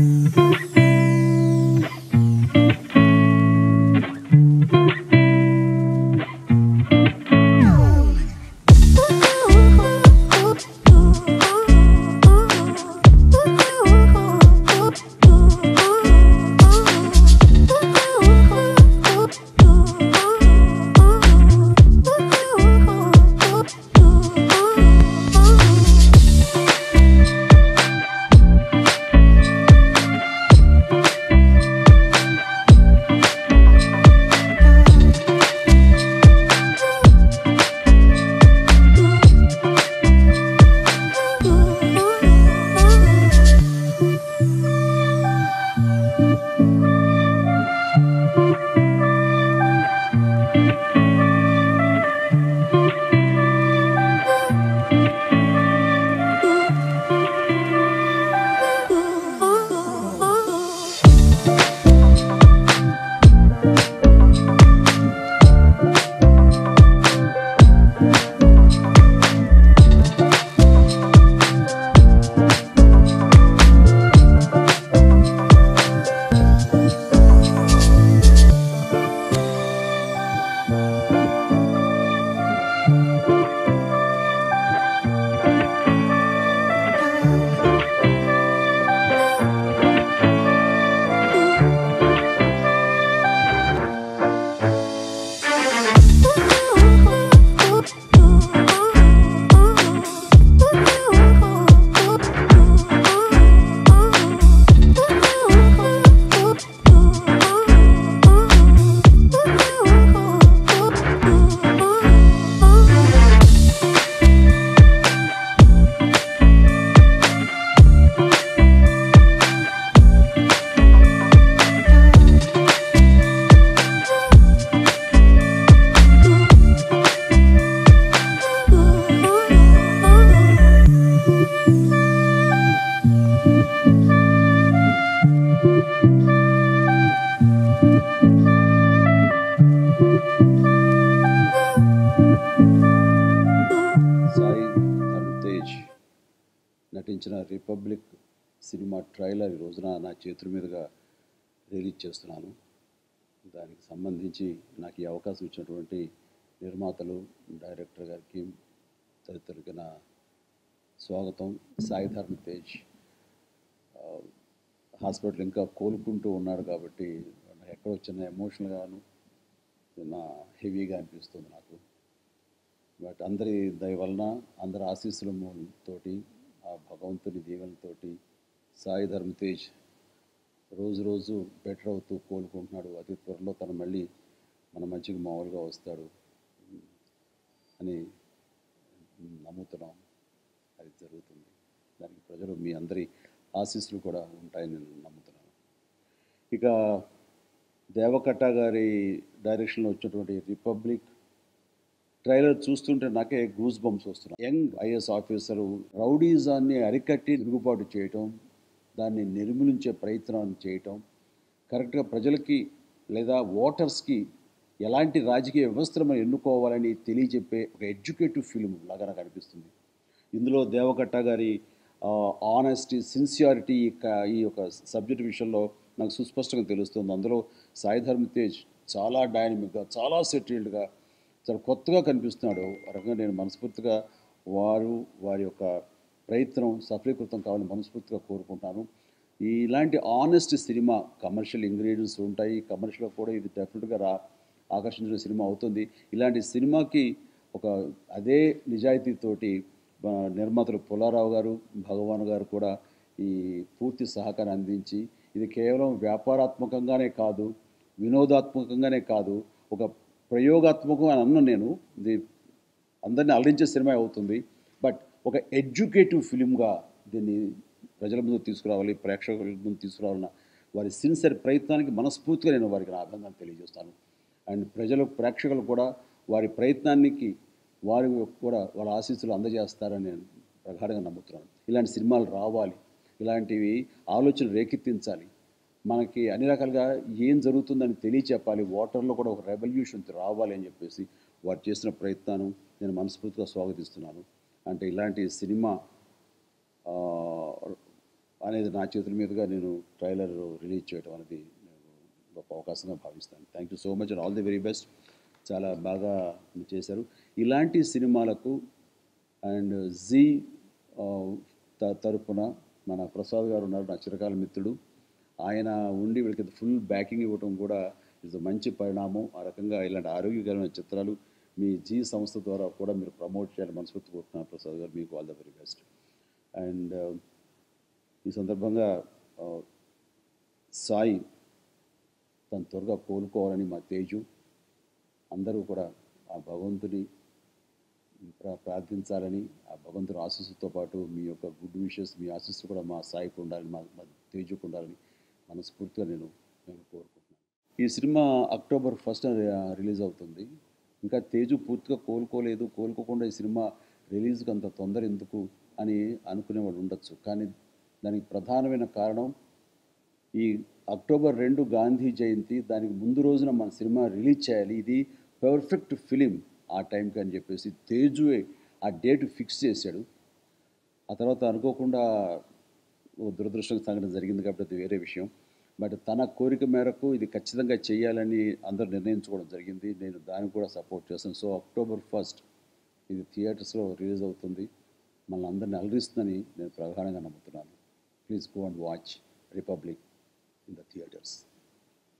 సాయి ధర్మ్ తేజ్ నటించిన republic cinema trailer ఈ రోజున నా చేతుల మీదుగా రిలీజ్ చేస్తున్నాను దానికి సంబంధించి నాకు ఈ అవకాశం ఇచ్చినటువంటి నిర్మాతలు డైరెక్టర్ గారికి తదితరులకి నా స్వాగతం సాయి ధర్మ్ తేజ్ ఆ, హాస్పిటల్ ఇంకా కోలుకుంటూ ఉన్నాడు కాబట్టి నాకు ఎక్కడ వచ్చిన ఎమోషనల్గాను నా హెవీగా అనిపిస్తుంది నాకు బట్ అందరి దయ వలన అందరి ఆశీస్సుల మూ- తోటి ఆ భగవంతుని దీవెనతోటి సాయి ధర్మ తేజ్ రోజు రోజు బెటర్ అవుతూ కోలుకుంటున్నాడు అతి త్వరలో తను మళ్ళీ మన మంచిగా మామూలుగా వస్తాడు అని నమ్ముతున్నాం అది జరుగుతుంది దానికి ప్రజలు మీ అందరి ఆశీస్సులు కూడా ఉంటాయని నేను నమ్ముతున్నాను ఇక దేవకట్ట గారి డైరెక్షన్లో వచ్చినటువంటి రిపబ్లిక్ ట్రైలర్ చూస్తుంటే నాకే గూస్ బంప్స్ వస్తున్నాయి యంగ్ ఐఎస్ ఆఫీసరు రౌడీజాన్ని అరికట్టి తిరుగుబాటు చేయటం దాన్ని నిర్మూలించే ప్రయత్నం చేయటం కరెక్ట్గా ప్రజలకి లేదా ఓటర్స్కి ఎలాంటి రాజకీయ వ్యవస్థను మనం ఎన్నుకోవాలని తెలియజెప్పే ఒక ఎడ్యుకేటివ్ ఫిల్మ్ లాగా నాకు అనిపిస్తుంది ఇందులో దేవకట్ట గారి ఆనెస్టీ సిన్సియారిటీ ఈ యొక్క సబ్జెక్ట్ విషయంలో నాకు సుస్పష్టంగా తెలుస్తుంది అందులో సాయి ధర్మ తేజ్ చాలా డైనమిక్గా చాలా సెటిల్డ్గా చాలా కొత్తగా కనిపిస్తున్నాడు ఆ రకంగా నేను మనస్ఫూర్తిగా వారు వారి యొక్క ప్రయత్నం సఫలీకృతం కావాలని మనస్ఫూర్తిగా కోరుకుంటాను ఈ ఇలాంటి ఆనెస్ట్ సినిమా కమర్షియల్ ఇంగ్రీడియంట్స్ ఉంటాయి కమర్షియల్గా కూడా ఇది డెఫినెట్గా రా ఆకర్షించిన సినిమా అవుతుంది ఇలాంటి సినిమాకి ఒక అదే నిజాయితీతోటి ఆ, నిర్మాతలు పుల్లారావు గారు భగవాన్ గారు కూడా ఈ పూర్తి సహకారం అందించి ఇది కేవలం వ్యాపారాత్మకంగానే కాదు వినోదాత్మకంగానే కాదు ఒక ప్రయోగాత్మకం అని అన్నాను నేను ఇది అందరినీ అలరించే సినిమా అవుతుంది బట్ ఒక ఎడ్యుకేటివ్ ఫిలింగా దీన్ని ప్రజల ముందు తీసుకురావాలి ప్రేక్షకుల ముందు తీసుకురావాలన్న వారి సిన్సియర్ ప్రయత్నానికి మనస్ఫూర్తిగా నేను వారికి నా అభినందన తెలియజేస్తాను అండ్ ప్రజలు ప్రేక్షకులు కూడా వారి ప్రయత్నానికి వారి కూడా వాళ్ళ ఆశీస్సులు అందజేస్తారని నేను ప్రగాఢంగా నమ్ముతున్నాను ఇలాంటి సినిమాలు రావాలి ఇలాంటివి ఆలోచన రేకెత్తించాలి మనకి అన్ని రకాలుగా ఏం జరుగుతుందని తెలియచెప్పాలి వాటర్లో కూడా ఒక రెవల్యూషన్ రావాలి అని చెప్పేసి వారు చేసిన ప్రయత్నాన్ని నేను మనస్ఫూర్తిగా స్వాగతిస్తున్నాను అంటే ఇలాంటి సినిమా ఆ, అనేది నా చేతుల మీదుగా నేను ట్రైలర్ రిలీజ్ చేయడం అనేది నేను గొప్ప అవకాశంగా భావిస్తాను thank you so much and all the very best చాలా బాగా చేశారు ఇలాంటి సినిమాలకు అండ్ జీ ఆ, త- తరపున మన ప్రసాద్ గారు ఉన్నారు నా చిరకాల మిత్రుడు ఆయన ఉండి వీళ్ళకి ఫుల్ బ్యాకింగ్ ఇవ్వడం కూడా ఇది మంచి పరిణామం ఆ రకంగా ఇలాంటి ఆరోగ్యకరమైన చిత్రాలు మీ జీ సంస్థ ద్వారా కూడా మీరు ప్రమోట్ చేయాలని మనస్ఫూర్తి కోరుతున్నాను ప్రసాద్ గారు మీకు all the very best and ఈ సందర్భంగా ఆ, సాయి తను త్వరగా కోలుకోవాలని మా తేజు అందరూ కూడా ఆ భగవంతుని ప్రా- ప్రార్థించాలని ఆ భగవంతుని ఆశీస్సుతో పాటు మీ యొక్క గుడ్ విషెస్ మీ ఆశీస్సు కూడా మా సాయికి ఉండాలని మా మా తేజుకు ఉండాలని మనస్ఫూర్తిగా నేను నేను కోరుకుంటున్నాను ఈ సినిమా అక్టోబర్ ఫస్ట్ రిలీజ్ అవుతుంది ఇంకా తేజు పూర్తిగా కోలుకోలేదు కోలుకోకుండా ఈ సినిమా రిలీజ్కి అంత తొందర ఎందుకు అని అనుకునేవాడు ఉండొచ్చు కానీ దానికి ప్రధానమైన కారణం ఈ అక్టోబర్ రెండు గాంధీ జయంతి దానికి ముందు రోజున మన సినిమా రిలీజ్ చేయాలి ఇది పర్ఫెక్ట్ ఫిలిం ఆ టైంకి అని చెప్పేసి తేజువే ఆ డేట్ ఫిక్స్ చేశాడు ఆ తర్వాత అనుకోకుండా ఓ దురదృష్టం సంఘటన జరిగింది కాబట్టి అది వేరే విషయం బట్ తన కోరిక మేరకు ఇది ఖచ్చితంగా చేయాలని అందరూ నిర్ణయించుకోవడం జరిగింది నేను దానికి కూడా సపోర్ట్ చేస్తాను సో అక్టోబర్ ఫస్ట్ ఇది థియేటర్స్లో రిలీజ్ అవుతుంది మన అందరిని అలరిస్తుందని నేను ప్రగాఢంగా నమ్ముతున్నాను please go and watch Republic in the theatres